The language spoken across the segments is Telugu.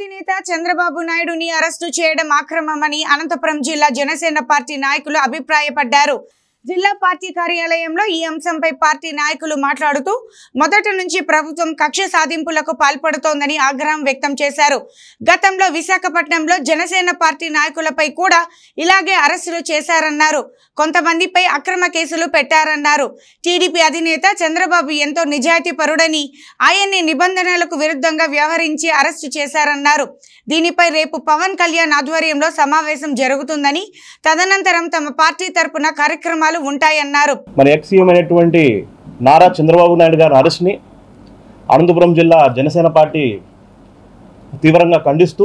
అధినేత చంద్రబాబు నాయుడుని అరెస్టు చేయడం అక్రమమని అనంతపురం జిల్లా జనసేన పార్టీ నాయకులు అభిప్రాయపడ్డారు జిల్లా పార్టీ కార్యాలయంలో ఈ అంశంపై పార్టీ నాయకులు మాట్లాడుతూ మొదటి నుంచి ప్రభుత్వం కక్ష సాధింపులకు పాల్పడుతోందని ఆగ్రహం వ్యక్తం చేశారు గతంలో విశాఖపట్నంలో జనసేన పార్టీ నాయకులపై కూడా ఇలాగే అరెస్టులు చేశారన్నారు కొంతమందిపై అక్రమ కేసులు పెట్టారన్నారు టీడీపీ అధినేత చంద్రబాబు ఎంతో నిజాయితీ పరుడని ఆయన్ని నిబంధనలకు విరుద్ధంగా వ్యవహరించి అరెస్టు చేశారన్నారు దీనిపై రేపు పవన్ కళ్యాణ్ ఆధ్వర్యంలో సమావేశం జరుగుతుందని తదనంతరం తమ పార్టీ తరపున కార్యక్రమాలు ఉంటాయన్నారు మన ఎక్స్ సీఎం అయినటువంటి నారా చంద్రబాబు నాయుడు గారి అరెస్ట్ని అనంతపురం జిల్లా జనసేన పార్టీ తీవ్రంగా ఖండిస్తూ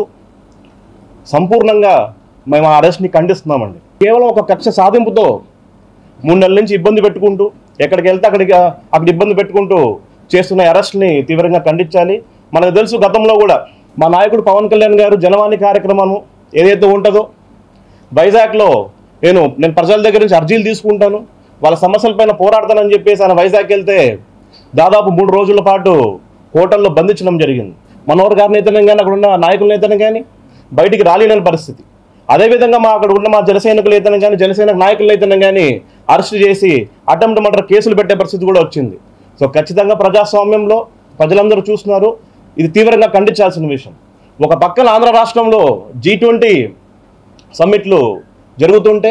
సంపూర్ణంగా మేము ఆ అరెస్ట్ని ఖండిస్తున్నామండి కేవలం ఒక కక్ష సాధింపుతో మూడు నెలల నుంచి ఇబ్బంది పెట్టుకుంటూ ఎక్కడికి వెళ్తే అక్కడికి అక్కడ ఇబ్బంది పెట్టుకుంటూ చేస్తున్న అరెస్ట్ని తీవ్రంగా ఖండించాలి మనకు తెలుసు గతంలో కూడా మా నాయకుడు పవన్ కళ్యాణ్ గారు జనవాణి కార్యక్రమం ఏదైతే ఉంటుందో వైజాగ్లో నేను నేను ప్రజల దగ్గర నుంచి అర్జీలు తీసుకుంటాను వాళ్ళ సమస్యలపైన పోరాడతానని చెప్పేసి ఆయన వైజాగ్ వెళ్తే దాదాపు మూడు రోజుల పాటు హోటల్లో బంధించడం జరిగింది మనోహర్ గారిని అయితేనే కానీ అక్కడ ఉన్న నాయకులను అయితేనే కానీ బయటికి రాలేని పరిస్థితి అదేవిధంగా మా అక్కడ ఉన్న మా జనసైనికులు అయితేనే కానీ జనసేన నాయకులు అయితేనే కానీ అరెస్ట్ చేసి అటెంప్ట్ మర్డర్ కేసులు పెట్టే పరిస్థితి కూడా వచ్చింది సో ఖచ్చితంగా ప్రజాస్వామ్యంలో ప్రజలందరూ చూస్తున్నారు ఇది తీవ్రంగా ఖండించాల్సిన విషయం ఒక పక్కన ఆంధ్ర రాష్ట్రంలో జీ ట్వంటీ సమ్మిట్లు జరుగుతుంటే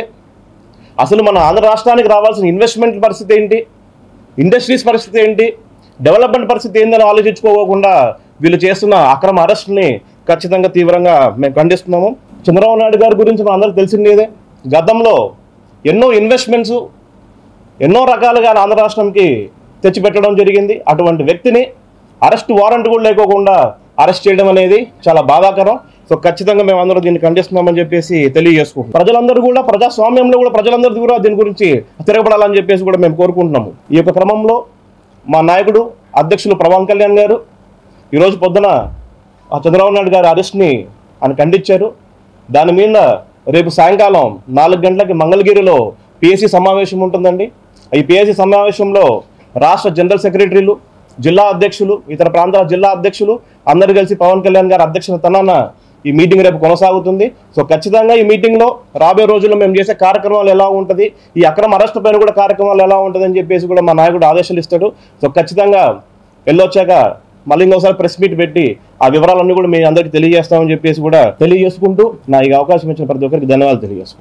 అసలు మన ఆంధ్ర రాష్ట్రానికి రావాల్సిన ఇన్వెస్ట్మెంట్ పరిస్థితి ఏంటి ఇండస్ట్రీస్ పరిస్థితి ఏంటి డెవలప్మెంట్ పరిస్థితి ఏందని ఆలోచించుకోకుండా వీళ్ళు చేస్తున్న అక్రమ అరెస్ట్ని ఖచ్చితంగా తీవ్రంగా మేము ఖండిస్తున్నాము చంద్రబాబు నాయుడు గారి గురించి మన అందరికీ తెలిసిందేదే గతంలో ఎన్నో ఇన్వెస్ట్మెంట్స్ ఎన్నో రకాలుగా ఆంధ్ర రాష్ట్రంకి తెచ్చిపెట్టడం జరిగింది అటువంటి వ్యక్తిని అరెస్ట్ వారెంట్ కూడా లేకోకుండా అరెస్ట్ చేయడం అనేది చాలా బాధాకరం సో ఖచ్చితంగా మేము అందరూ దీన్ని ఖండిస్తున్నామని చెప్పేసి తెలియజేసుకుంటున్నాం ప్రజలందరూ కూడా ప్రజాస్వామ్యంలో కూడా ప్రజలందరూ కూడా దీని గురించి తిరగబడాలని చెప్పేసి కూడా మేము కోరుకుంటున్నాము ఈ యొక్క క్రమంలో మా నాయకుడు అధ్యక్షులు పవన్ కళ్యాణ్ గారు ఈరోజు పొద్దున ఆ చంద్రబాబు నాయుడు గారి అరెస్ట్ని ఆయన ఖండించారు దాని మీద రేపు సాయంకాలం నాలుగు గంటలకి మంగళగిరిలో పిఎస్సి సమావేశం ఉంటుందండి ఈ పిఎస్సి సమావేశంలో రాష్ట్ర జనరల్ సెక్రటరీలు జిల్లా అధ్యక్షులు ఇతర ప్రాంతాల జిల్లా అధ్యక్షులు అందరూ కలిసి పవన్ కళ్యాణ్ గారి అధ్యక్షత తనాన ఈ మీటింగ్ రేపు కొనసాగుతుంది సో ఖచ్చితంగా ఈ మీటింగ్లో రాబోయే రోజుల్లో మేము చేసే కార్యక్రమాలు ఎలా ఉంటుంది ఈ అక్రమ అరెస్ట్ పైన కూడా కార్యక్రమాలు ఎలా ఉంటుంది అని చెప్పేసి కూడా మా నాయకుడు ఆదేశాలు ఇస్తాడు సో ఖచ్చితంగా వెళ్ళొచ్చాక మళ్ళీ ఇంకోసారి ప్రెస్ మీట్ పెట్టి ఆ వివరాలన్నీ కూడా మీ అందరికీ తెలియజేస్తామని చెప్పేసి కూడా తెలియజేసుకుంటూ నా ఈ అవకాశం ఇచ్చిన ప్రతి ఒక్కరికి ధన్యవాదాలు తెలియజేస్తాను